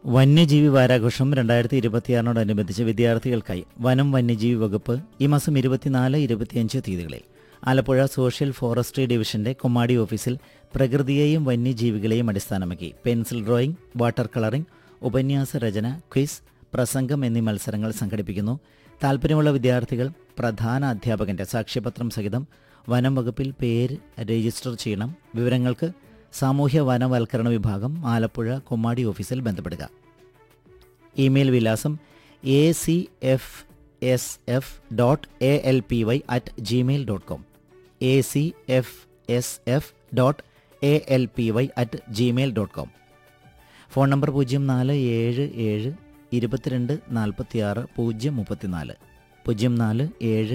വന്യജീവി വാരാഘോഷം രണ്ടായിരത്തി ഇരുപത്തിയാറിനോടനുബന്ധിച്ച് വിദ്യാർത്ഥികൾക്കായി വനം വന്യജീവി വകുപ്പ് ഈ മാസം ഇരുപത്തിനാല് ഇരുപത്തിയഞ്ച് തീയതികളിൽ ആലപ്പുഴ സോഷ്യൽ ഫോറസ്ട്രി ഡിവിഷന്റെ കൊമ്മാടി ഓഫീസിൽ പ്രകൃതിയെയും വന്യജീവികളെയും അടിസ്ഥാനമാക്കി പെൻസിൽ ഡ്രോയിംഗ് വാട്ടർ കളറിംഗ് ഉപന്യാസ രചന ക്വിസ് പ്രസംഗം എന്നീ മത്സരങ്ങൾ സംഘടിപ്പിക്കുന്നു താൽപ്പര്യമുള്ള വിദ്യാർത്ഥികൾ പ്രധാന അധ്യാപകന്റെ സാക്ഷ്യപത്രം സഹിതം വനം വകുപ്പിൽ പേര് രജിസ്റ്റർ ചെയ്യണം വിവരങ്ങൾക്ക് സാമൂഹ്യ വനവൽക്കരണ വിഭാഗം ആലപ്പുഴ കൊമ്മാടി ഓഫീസിൽ ബന്ധപ്പെടുക ഇമെയിൽ വിലാസം A C F S F dot A L P Y at Gmail dot com A C F S F dot A L P Y at Gmail dot com phone number പൂജ്യം നാല് ഏഴ് ഏഴ് ഇരുപത്തിരണ്ട് നാൽപ്പത്തിയാറ് പൂജ്യം മുപ്പത്തിനാല് പൂജ്യം നാല് ഏഴ്